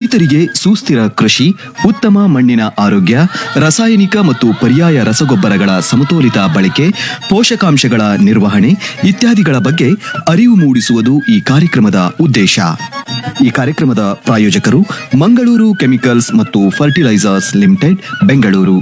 ರೈತರಿಗೆ ಸುಸ್ಥಿರ ಕೃಷಿ ಉತ್ತಮ ಮಣ್ಣಿನ ಆರೋಗ್ಯ ರಾಸಾಯನಿಕ ಮತ್ತು ಪರ್ಯಾಯ ರಸಗೊಬ್ಬರಗಳ ಸಮತೋಲಿತ ಬಳಕೆ ಪೋಷಕಾಂಶಗಳ ನಿರ್ವಹಣೆ ಇತ್ಯಾದಿಗಳ ಬಗ್ಗೆ ಅರಿವು ಮೂಡಿಸುವುದು ಈ ಕಾರ್ಯಕ್ರಮದ ಉದ್ದೇಶ ಈ ಕಾರ್ಯಕ್ರಮದ ಪ್ರಾಯೋಜಕರು ಮಂಗಳೂರು ಕೆಮಿಕಲ್ಸ್ ಮತ್ತು ಫರ್ಟಿಲೈಸರ್ಸ್ ಲಿಮಿಟೆಡ್ ಬೆಂಗಳೂರು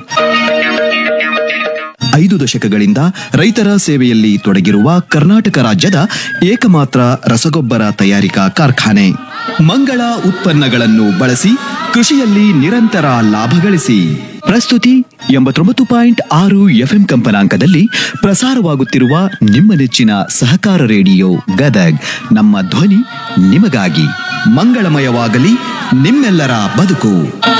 ಐದು ದಶಕಗಳಿಂದ ರೈತರ ಸೇವೆಯಲ್ಲಿ ತೊಡಗಿರುವ ಕರ್ನಾಟಕ ರಾಜ್ಯದ ಏಕಮಾತ್ರ ರಸಗೊಬ್ಬರ ತಯಾರಿಕಾ ಕಾರ್ಖಾನೆ ಮಂಗಳ ಉತ್ಪನ್ನಗಳನ್ನು ಬಳಸಿ ಕೃಷಿಯಲ್ಲಿ ನಿರಂತರ ಲಾಭ ಗಳಿಸಿ ಪ್ರಸ್ತುತಿ ಎಂಬತ್ತೊಂಬತ್ತು ಪಾಯಿಂಟ್ ಆರು ಎಫ್ಎಂ ಕಂಪನಾಂಕದಲ್ಲಿ ಪ್ರಸಾರವಾಗುತ್ತಿರುವ ನಿಮ್ಮ ನೆಚ್ಚಿನ ಸಹಕಾರ ರೇಡಿಯೋ ಗದಗ್ ನಮ್ಮ ಧ್ವನಿ ನಿಮಗಾಗಿ ಮಂಗಳಮಯವಾಗಲಿ ನಿಮ್ಮೆಲ್ಲರ ಬದುಕು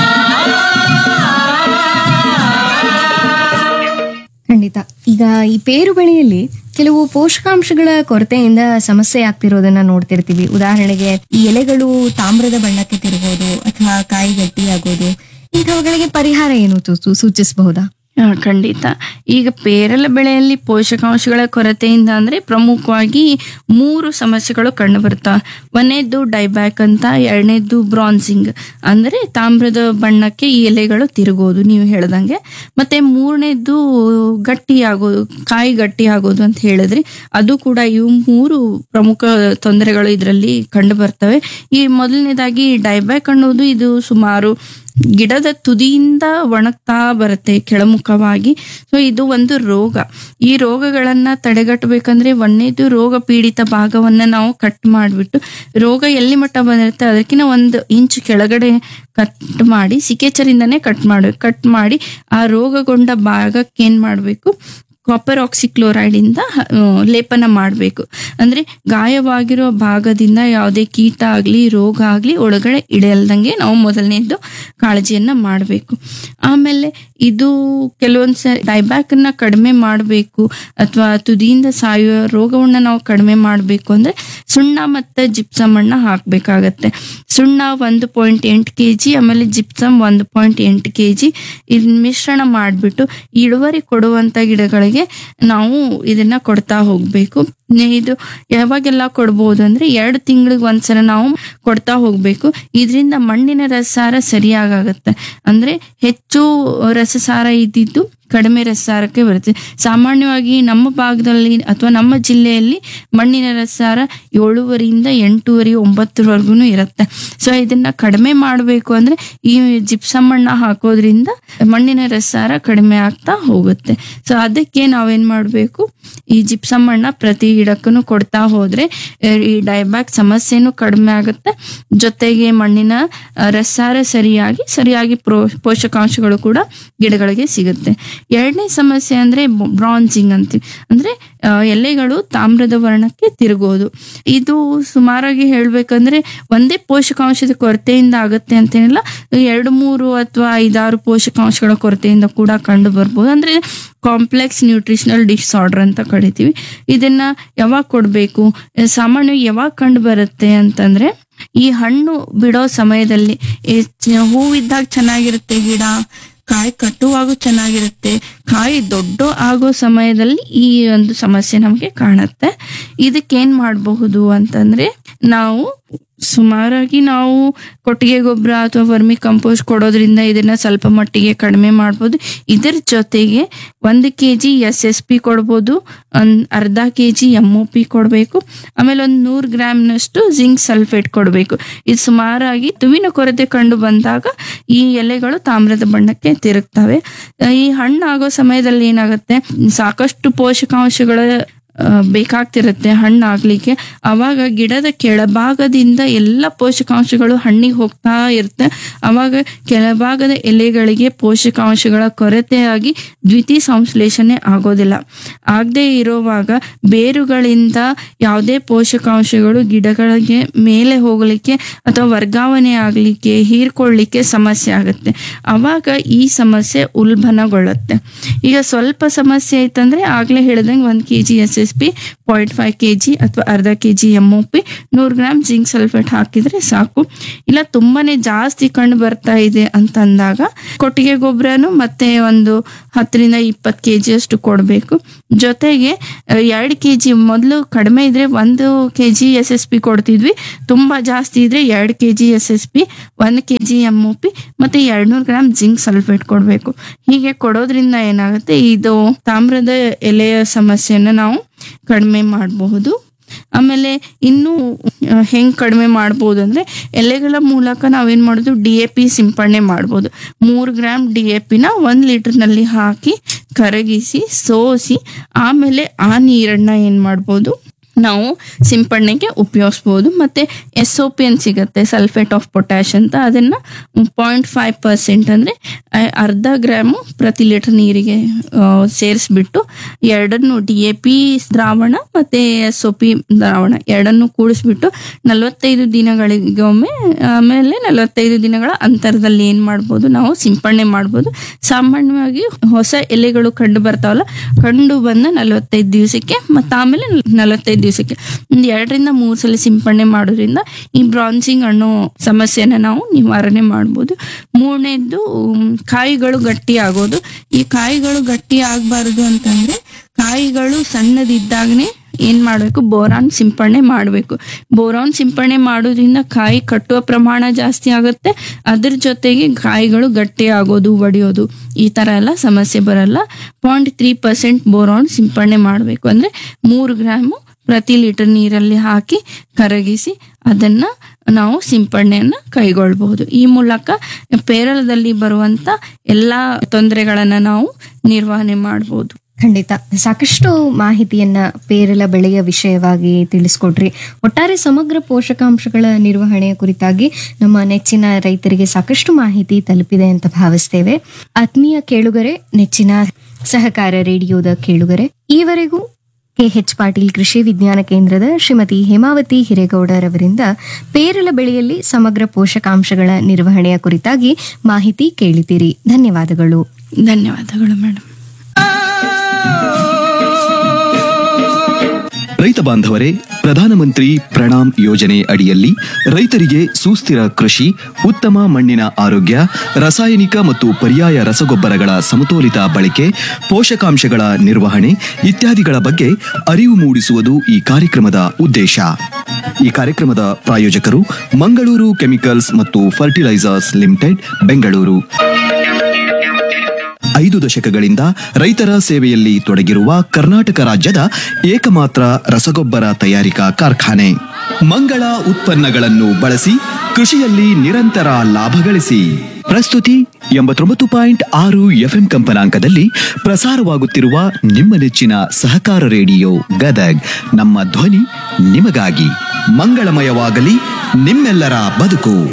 ಖಂಡಿತ ಈಗ ಈ ಪೇರು ಬೆಳೆಯಲ್ಲಿ ಕೆಲವು ಪೋಷಕಾಂಶಗಳ ಕೊರತೆಯಿಂದ ಸಮಸ್ಯೆ ಆಗ್ತಿರೋದನ್ನ ನೋಡ್ತಿರ್ತೀವಿ ಉದಾಹರಣೆಗೆ ಈ ಎಲೆಗಳು ತಾಮ್ರದ ಬಣ್ಣಕ್ಕೆ ತಿರುಗೋದು ಅಥವಾ ಕಾಯಿ ಗಟ್ಟಿಯಾಗೋದು ಇಂಥವುಗಳಿಗೆ ಪರಿಹಾರ ಏನು ಸೂ- ಸೂಚಿಸಬಹುದಾ ಆ, ಖಂಡಿತ ಈಗ ಪೇರಲ ಬೆಳೆಯಲ್ಲಿ ಪೋಷಕಾಂಶಗಳ ಕೊರತೆಯಿಂದ ಅಂದ್ರೆ ಪ್ರಮುಖವಾಗಿ ಮೂರು ಸಮಸ್ಯೆಗಳು ಕಂಡು ಬರ್ತಾವೆ ಒಂದನೇದ್ದು ಡೈಬ್ಯಾಕ್ ಅಂತ ಎರಡನೇದ್ದು ಬ್ರಾನ್ಸಿಂಗ್ ಅಂದ್ರೆ ತಾಮ್ರದ ಬಣ್ಣಕ್ಕೆ ಈ ಎಲೆಗಳು ತಿರುಗೋದು ನೀವು ಹೇಳ್ದಂಗೆ ಮತ್ತೆ ಮೂರನೇದ್ದು ಗಟ್ಟಿಯಾಗೋದು ಕಾಯಿ ಗಟ್ಟಿ ಆಗೋದು ಅಂತ ಹೇಳಿದ್ರಿ ಅದು ಕೂಡ ಇವು ಮೂರು ಪ್ರಮುಖ ತೊಂದರೆಗಳು ಇದರಲ್ಲಿ ಕಂಡು ಬರ್ತವೆ ಈ ಮೊದಲನೇದಾಗಿ ಡೈಬ್ಯಾಕ್ ಅನ್ನೋದು ಇದು ಸುಮಾರು ಗಿಡದ ತುದಿಯಿಂದ ಒಣಗ್ತಾ ಬರುತ್ತೆ ಕೆಳಮುಖವಾಗಿ ಸೊ ಇದು ಒಂದು ರೋಗ ಈ ರೋಗಗಳನ್ನ ತಡೆಗಟ್ಟಬೇಕಂದ್ರೆ ಒಂದೇದು ರೋಗ ಪೀಡಿತ ಭಾಗವನ್ನ ನಾವು ಕಟ್ ಮಾಡಿಬಿಟ್ಟು ರೋಗ ಎಲ್ಲಿ ಮಟ್ಟ ಬಂದಿರುತ್ತೆ ಅದಕ್ಕಿಂತ ಒಂದು ಇಂಚ್ ಕೆಳಗಡೆ ಕಟ್ ಮಾಡಿ ಸಿಕೇಚರಿಂದನೇ ಕಟ್ ಮಾಡ್ಬೇಕು ಕಟ್ ಮಾಡಿ ಆ ರೋಗಗೊಂಡ ಭಾಗಕ್ಕೆ ಏನ್ ಮಾಡಬೇಕು ಕಾಪರ್ ಆಕ್ಸಿಕ್ಲೋರೈಡ್ ಇಂದ ಆ, ಲೇಪನ ಮಾಡಬೇಕು ಅಂದ್ರೆ ಗಾಯವಾಗಿರೋ ಭಾಗದಿಂದ ಯಾವುದೇ ಕೀಟ ಆಗ್ಲಿ ರೋಗ ಆಗ್ಲಿ ಒಳಗಡೆ ಇಳಿಯಲ್ದಂಗೆ ನಾವು ಮೊದಲನೇದು ಕಾಳಜಿಯನ್ನ ಮಾಡಬೇಕು ಆಮೇಲೆ ಇದು ಕೆಲವೊಂದ್ ಸ ಡೈಬ್ಯಾಕ್ ಅನ್ನ ಕಡಿಮೆ ಮಾಡಬೇಕು ಅಥವಾ ತುದಿಯಿಂದ ಸಾಯುವ ರೋಗವನ್ನ ನಾವು ಕಡಿಮೆ ಮಾಡಬೇಕು ಅಂದ್ರೆ ಸುಣ್ಣ ಮತ್ತೆ ಜಿಪ್ಸಮ್ ಅನ್ನ ಹಾಕ್ಬೇಕಾಗತ್ತೆ ಸುಣ್ಣ ಒಂದು ಪಾಯಿಂಟ್ ಎಂಟು ಕೆ ಜಿ ಆಮೇಲೆ ಜಿಪ್ಸಮ್ ಒಂದು ಪಾಯಿಂಟ್ ಎಂಟು ಕೆ ಜಿ ಇದನ್ನ ಮಿಶ್ರಣ ಮಾಡಿಬಿಟ್ಟು ಇಳುವರಿ ಕೊಡುವಂತ ಗಿಡಗಳಿಗೆ ನಾವು ಇದನ್ನ ಕೊಡ್ತಾ ಹೋಗ್ಬೇಕು ನೆ- ಇದು ಯಾವಾಗೆಲ್ಲ ಕೊಡ್ಬೋದು ಅಂದ್ರೆ ಎರಡು ತಿಂಗಳಿಗೆ ಒಂದ್ಸಲ ನಾವು ಕೊಡ್ತಾ ಹೋಗ್ಬೇಕು ಇದರಿಂದ ಮಣ್ಣಿನ ರಸಸಾರ ಸರಿಯಾಗತ್ತೆ ಅಂದ್ರೆ ಹೆಚ್ಚು ರಸಸಾರ ಇದ್ದಿದ್ದು ಕಡಿಮೆ ರಸಸಾರಕ್ಕೆ ಬರುತ್ತೆ ಸಾಮಾನ್ಯವಾಗಿ ನಮ್ಮ ಭಾಗದಲ್ಲಿ ಅಥವಾ ನಮ್ಮ ಜಿಲ್ಲೆಯಲ್ಲಿ ಮಣ್ಣಿನ ರಸಸಾರ ಏಳುವರಿಯಿಂದ ಎಂಟೂವರೆ ಒಂಬತ್ತರವರೆಗೂ ಇರುತ್ತೆ ಸೊ ಇದನ್ನ ಕಡಿಮೆ ಮಾಡಬೇಕು ಅಂದ್ರೆ ಈ ಜಿಪ್ಸಮ್ ಮಣ್ಣ ಹಾಕೋದ್ರಿಂದ ಮಣ್ಣಿನ ರಸಸಾರ ಕಡಿಮೆ ಆಗ್ತಾ ಹೋಗುತ್ತೆ ಸೊ ಅದಕ್ಕೆ ನಾವೇನ್ ಮಾಡಬೇಕು ಈ ಜಿಪ್ಸಮ್ ಮಣ್ಣ ಪ್ರತಿ ಗಿಡಕ್ಕೂ ಕೊಡ್ತಾ ಹೋದ್ರೆ ಆ, ಈ ಡೈಬ್ಯಾಕ್ ಸಮಸ್ಯೆನೂ ಕಡಿಮೆ ಆಗುತ್ತೆ ಜೊತೆಗೆ ಮಣ್ಣಿನ ಆ, ರಸಸಾರ ಸರಿಯಾಗಿ ಸರಿಯಾಗಿ ಪ್ರೋ ಪೋಷಕಾಂಶಗಳು ಕೂಡ ಗಿಡಗಳಿಗೆ ಸಿಗುತ್ತೆ ಎರಡನೇ ಸಮಸ್ಯೆ ಅಂದ್ರೆ ಬ್ರಾನ್ಸಿಂಗ್ ಅಂತೀವಿ ಅಂದ್ರೆ ಆ, ಎಲೆಗಳು ತಾಮ್ರದ ವರ್ಣಕ್ಕೆ ತಿರುಗೋದು ಇದು ಸುಮಾರಾಗಿ ಹೇಳ್ಬೇಕಂದ್ರೆ ಒಂದೇ ಪೋಷಕಾಂಶದ ಕೊರತೆಯಿಂದ ಆಗುತ್ತೆ ಅಂತೇನಿಲ್ಲ ಎರಡು ಮೂರು ಅಥವಾ ಐದಾರು ಪೋಷಕಾಂಶಗಳ ಕೊರತೆಯಿಂದ ಕೂಡ ಕಂಡು ಬರ್ಬೋದು ಅಂದ್ರೆ ಕಾಂಪ್ಲೆಕ್ಸ್ ನ್ಯೂಟ್ರಿಷನಲ್ ಡಿಸಾರ್ಡರ್ ಅಂತ ಕರಿತೀವಿ ಇದನ್ನ ಯಾವಾಗ ಕೊಡಬೇಕು ಸಾಮಾನ್ಯವಾಗಿ ಯಾವಾಗ ಕಂಡು ಬರುತ್ತೆ ಅಂತಂದ್ರೆ ಈ ಹಣ್ಣು ಬಿಡೋ ಸಮಯದಲ್ಲಿ ಈ ಚ- ಹೂವಿದ್ದಾಗ ಚೆನ್ನಾಗಿರುತ್ತೆ ಗಿಡ ಕಾಯಿ ಕಟ್ಟುವಾಗೂ ಚೆನ್ನಾಗಿರುತ್ತೆ ಕಾಯಿ ದೊಡ್ಡ ಆಗೋ ಸಮಯದಲ್ಲಿ ಈ ಒಂದು ಸಮಸ್ಯೆ ನಮಗೆ ಕಾಣುತ್ತೆ ಇದಕ್ಕೇನ್ ಮಾಡಬಹುದು ಅಂತಂದ್ರೆ ನಾವು ಸುಮಾರಾಗಿ ನಾವು ಕೊಟ್ಟಿಗೆ ಗೊಬ್ಬರ ಅಥವಾ ವರ್ಮಿ ಕಂಪೋಸ್ಟ್ ಕೊಡೋದ್ರಿಂದ ಇದನ್ನ ಸ್ವಲ್ಪ ಮಟ್ಟಿಗೆ ಕಡಿಮೆ ಮಾಡ್ಬೋದು ಇದರ ಜೊತೆಗೆ ಒಂದು K G S S P ಕೊಡ್ಬೋದು ಒಂದ್ ಅರ್ಧ K G M O P ಕೊಡಬೇಕು ಆಮೇಲೆ ಒಂದು ನೂರು ಗ್ರಾಮ್ನಷ್ಟು ಜಿಂಕ್ ಸಲ್ಫೇಟ್ ಕೊಡಬೇಕು ಇದು ಸುಮಾರಾಗಿ ತುವಿನ ಕೊರತೆ ಕಂಡು ಬಂದಾಗ ಈ ಎಲೆಗಳು ತಾಮ್ರದ ಬಣ್ಣಕ್ಕೆ ತಿರುಗ್ತವೆ ಆ, ಈ ಹಣ್ಣು ಆಗೋ ಸಮಯದಲ್ಲಿ ಏನಾಗುತ್ತೆ ಸಾಕಷ್ಟು ಪೋಷಕಾಂಶಗಳ ಆ, ಬೇಕಾಗ್ತಿರುತ್ತೆ ಹಣ್ಣು ಆಗ್ಲಿಕ್ಕೆ ಅವಾಗ ಗಿಡದ ಕೆಳಭಾಗದಿಂದ ಎಲ್ಲ ಪೋಷಕಾಂಶಗಳು ಹಣ್ಣಿಗೆ ಹೋಗ್ತಾ ಇರುತ್ತೆ ಅವಾಗ ಕೆಳಭಾಗದ ಎಲೆಗಳಿಗೆ ಪೋಷಕಾಂಶಗಳ ಕೊರತೆಯಾಗಿ ದ್ವಿತೀಯ ಸಂಶ್ಲೇಷಣೆ ಆಗೋದಿಲ್ಲ ಆಗದೆ ಇರುವಾಗ ಬೇರುಗಳಿಂದ ಯಾವುದೇ ಪೋಷಕಾಂಶಗಳು ಗಿಡಗಳಿಗೆ ಮೇಲೆ ಹೋಗಲಿಕ್ಕೆ ಅಥವಾ ವರ್ಗಾವಣೆ ಆಗಲಿಕ್ಕೆ ಹೀರ್ಕೊಳ್ಳಿಕ್ಕೆ ಸಮಸ್ಯೆ ಆಗುತ್ತೆ ಅವಾಗ ಈ ಸಮಸ್ಯೆ ಉಲ್ಬಣಗೊಳ್ಳುತ್ತೆ ಈಗ ಸ್ವಲ್ಪ ಸಮಸ್ಯೆ ಐತಂದ್ರೆ ಆಗ್ಲೇ ಹೇಳ್ದಂಗೆ ಒಂದ್ K G S S S P point five K G ಅಥವಾ ಅರ್ಧ K G M O P ನೂರು ಗ್ರಾಮ್ ಜಿಂಕ್ ಸಲ್ಫೇಟ್ ಹಾಕಿದ್ರೆ ಸಾಕು ಇಲ್ಲ ತುಂಬಾನೇ ಜಾಸ್ತಿ ಕಂಡು ಬರ್ತಾ ಇದೆ ಅಂತ ಅಂದಾಗ ಕೊಟ್ಟಿಗೆ ಗೊಬ್ಬರನು ಮತ್ತೆ ಒಂದು ಹತ್ತರಿಂದ ಇಪ್ಪತ್ತು ಕೆ ಜಿಯಷ್ಟು ಕೊಡಬೇಕು ಜೊತೆಗೆ ಎರಡು ಕೆ ಜಿ ಮೊದಲು ಕಡಿಮೆ ಇದ್ರೆ ಒಂದು K G S S P ಕೊಡ್ತಿದ್ವಿ ತುಂಬ ಜಾಸ್ತಿ ಇದ್ರೆ ಎರಡು K G S S P ಒಂದು K G M O P ಮತ್ತು ಎರಡ್ನೂರು ಗ್ರಾಮ್ ಜಿಂಕ್ ಸಲ್ಫೇಟ್ ಕೊಡಬೇಕು ಹೀಗೆ ಕೊಡೋದ್ರಿಂದ ಏನಾಗುತ್ತೆ ಇದು ತಾಮ್ರದ ಎಲೆಯ ಸಮಸ್ಯೆನ ನಾವು ಕಡಿಮೆ ಮಾಡಬಹುದು ಆಮೇಲೆ ಇನ್ನು ಹೆಂಗ್ ಕಡಿಮೆ ಮಾಡ್ಬೋದು ಅಂದ್ರೆ ಎಲೆಗಳ ಮೂಲಕ ನಾವೇನ್ ಮಾಡೋದು ಡಿ ಎ ಪಿ ಸಿಂಪಡಣೆ ಮಾಡ್ಬೋದು ಮೂರು ಗ್ರಾಮ್ ಡಿ ಎ ಪಿನ ಒಂದ್ ಲೀಟರ್ನಲ್ಲಿ ಹಾಕಿ ಕರಗಿಸಿ ಸೋಸಿ ಆಮೇಲೆ ಆ ನೀರನ್ನ ಏನ್ ಮಾಡ್ಬೋದು ನಾವು ಸಿಂಪಡಣೆಗೆ ಉಪಯೋಗಿಸ್ಬೋದು ಮತ್ತೆ ಎಸ್ ಒ ಪಿ ಅಂತ ಸಿಗತ್ತೆ ಸಲ್ಫೇಟ್ ಆಫ್ ಪೊಟ್ಯಾಶ್ ಅಂತ ಅದನ್ನ ಪಾಯಿಂಟ್ ಫೈವ್ ಪರ್ಸೆಂಟ್ ಅಂದ್ರೆ ಆ, ಅರ್ಧ ಗ್ರಾಮು ಪ್ರತಿ ಲೀಟರ್ ನೀರಿಗೆ ಸೇರಿಸ್ಬಿಟ್ಟು ಎರಡನ್ನು ಡಿ ಎ ಪಿ ದ್ರಾವಣ ಮತ್ತೆ ಎಸ್ ಒ ಪಿ ದ್ರಾವಣ ಎರಡನ್ನು ಕೂಡಿಸ್ಬಿಟ್ಟು ನಲವತ್ತೈದು ದಿನಗಳಿಗೊಮ್ಮೆ ಆಮೇಲೆ ನಲವತ್ತೈದು ದಿನಗಳ ಅಂತರದಲ್ಲಿ ಏನ್ ಮಾಡ್ಬೋದು ನಾವು ಸಿಂಪಡಣೆ ಮಾಡ್ಬೋದು ಸಾಮಾನ್ಯವಾಗಿ ಹೊಸ ಎಲೆಗಳು ಕಂಡು ಬರ್ತಾವಲ್ಲ ಕಂಡು ಬಂದ ನಲವತ್ತೈದು ದಿವಸಕ್ಕೆ ಮತ್ತೆ ಆಮೇಲೆ ನಲವತ್ತೈದು ದಿವಸಕ್ಕೆ ಒಂದು ಎರಡರಿಂದ ಮೂರು ಸಲ ಸಿಂಪಡಣೆ ಮಾಡೋದ್ರಿಂದ ಈ ಬ್ರಾನ್ಸಿಂಗ್ ಅನ್ನೋ ಸಮಸ್ಯೆನ ನಾವು ನಿವಾರಣೆ ಮಾಡ್ಬೋದು ಮೂರನೇದ್ದು ಉಮ್, ಕಾಯಿಗಳು ಗಟ್ಟಿ ಆಗೋದು ಈ ಕಾಯಿಗಳು ಗಟ್ಟಿ ಆಗಬಾರ್ದು ಅಂತಂದ್ರೆ ಕಾಯಿಗಳು ಸಣ್ಣದಿದ್ದಾಗನೇ ಏನ್ ಮಾಡಬೇಕು ಬೋರಾನ್ ಸಿಂಪಡಣೆ ಮಾಡಬೇಕು ಬೋರಾನ್ ಸಿಂಪಡಣೆ ಮಾಡೋದ್ರಿಂದ ಕಾಯಿ ಕಟ್ಟುವ ಪ್ರಮಾಣ ಜಾಸ್ತಿ ಆಗುತ್ತೆ ಅದ್ರ ಜೊತೆಗೆ ಕಾಯಿಗಳು ಗಟ್ಟಿ ಆಗೋದು ಒಡೆಯೋದು ಈ ತರ ಎಲ್ಲ ಸಮಸ್ಯೆ ಬರಲ್ಲ ಪಾಯಿಂಟ್ ತ್ರೀ ಪರ್ಸೆಂಟ್ ಬೋರಾನ್ ಸಿಂಪಡಣೆ ಮಾಡಬೇಕು ಅಂದ್ರೆ ಮೂರು ಗ್ರಾಮು ಪ್ರತಿ ಲೀಟರ್ ನೀರಲ್ಲಿ ಹಾಕಿ ಕರಗಿಸಿ ಅದನ್ನ ನಾವು ಸಿಂಪಡಣೆಯನ್ನ ಕೈಗೊಳ್ಳಬಹುದು ಈ ಮೂಲಕ ಪೇರಳದಲ್ಲಿ ಬರುವಂತ ಎಲ್ಲಾ ತೊಂದರೆಗಳನ್ನ ನಾವು ನಿರ್ವಹಣೆ ಮಾಡಬಹುದು ಖಂಡಿತ ಸಾಕಷ್ಟು ಮಾಹಿತಿಯನ್ನ ಪೇರಲ ಬೆಳೆಯ ವಿಷಯವಾಗಿ ತಿಳಿಸ್ಕೊಟ್ರಿ ಒಟ್ಟಾರೆ ಸಮಗ್ರ ಪೋಷಕಾಂಶಗಳ ನಿರ್ವಹಣೆಯ ಕುರಿತಾಗಿ ನಮ್ಮ ನೆಚ್ಚಿನ ರೈತರಿಗೆ ಸಾಕಷ್ಟು ಮಾಹಿತಿ ತಲುಪಿದೆ ಅಂತ ಭಾವಿಸ್ತೇವೆ ಆತ್ಮೀಯ ಕೇಳುಗರೆ ನೆಚ್ಚಿನ ಸಹಕಾರ ರೇಡಿಯೋದ ಕೇಳುಗರೆ ಈವರೆಗೂ ಕೆಎಚ್ ಪಾಟೀಲ್ ಕೃಷಿ ವಿಜ್ಞಾನ ಕೇಂದ್ರದ ಶ್ರೀಮತಿ ಹೇಮಾವತಿ ಹಿರೇಗೌಡರವರಿಂದ ಪೇರಲ ಬೆಳೆಯಲ್ಲಿ ಸಮಗ್ರ ಪೋಷಕಾಂಶಗಳ ನಿರ್ವಹಣೆಯ ಕುರಿತಾಗಿ ಮಾಹಿತಿ ಕೇಳಿದಿರಿ ಧನ್ಯವಾದಗಳು ಧನ್ಯವಾದಗಳು ಮೇಡಮ್ ರೈತ ಬಾಂಧವರೇ ಪ್ರಧಾನಮಂತ್ರಿ ಪ್ರಣಾಮ್ ಯೋಜನೆ ಅಡಿಯಲ್ಲಿ ರೈತರಿಗೆ ಸುಸ್ಥಿರ ಕೃಷಿ ಉತ್ತಮ ಮಣ್ಣಿನ ಆರೋಗ್ಯ ರಾಸಾಯನಿಕ ಮತ್ತು ಪರ್ಯಾಯ ರಸಗೊಬ್ಬರಗಳ ಸಮತೋಲಿತ ಬಳಕೆ ಪೋಷಕಾಂಶಗಳ ನಿರ್ವಹಣೆ ಇತ್ಯಾದಿಗಳ ಬಗ್ಗೆ ಅರಿವು ಮೂಡಿಸುವುದು ಈ ಕಾರ್ಯಕ್ರಮದ ಉದ್ದೇಶ ಈ ಕಾರ್ಯಕ್ರಮದ ಪ್ರಾಯೋಜಕರು ಮಂಗಳೂರು ಕೆಮಿಕಲ್ಸ್ ಮತ್ತು ಫರ್ಟಿಲೈಸರ್ಸ್ ಲಿಮಿಟೆಡ್ ಬೆಂಗಳೂರು ಐದು ದಶಕಗಳಿಂದ ರೈತರ ಸೇವೆಯಲ್ಲಿ ತೊಡಗಿರುವ ಕರ್ನಾಟಕ ರಾಜ್ಯದ ಏಕಮಾತ್ರ ರಸಗೊಬ್ಬರ ತಯಾರಿಕಾ ಕಾರ್ಖಾನೆ ಮಂಗಳ ಉತ್ಪನ್ನಗಳನ್ನು ಬಳಸಿ ಕೃಷಿಯಲ್ಲಿ ನಿರಂತರ ಲಾಭ ಗಳಿಸಿ ಪ್ರಸ್ತುತಿ ಎಂಬತ್ತೊಂಬತ್ತು ಪಾಯಿಂಟ್ ಆರು ಎಫ್ಎಂ ಕಂಪನಾಂಕದಲ್ಲಿ ಪ್ರಸಾರವಾಗುತ್ತಿರುವ ನಿಮ್ಮ ನೆಚ್ಚಿನ ಸಹಕಾರ ರೇಡಿಯೋ ಗದಗ್ ನಮ್ಮ ಧ್ವನಿ ನಿಮಗಾಗಿ ಮಂಗಳಮಯವಾಗಲಿ ನಿಮ್ಮೆಲ್ಲರ ಬದುಕು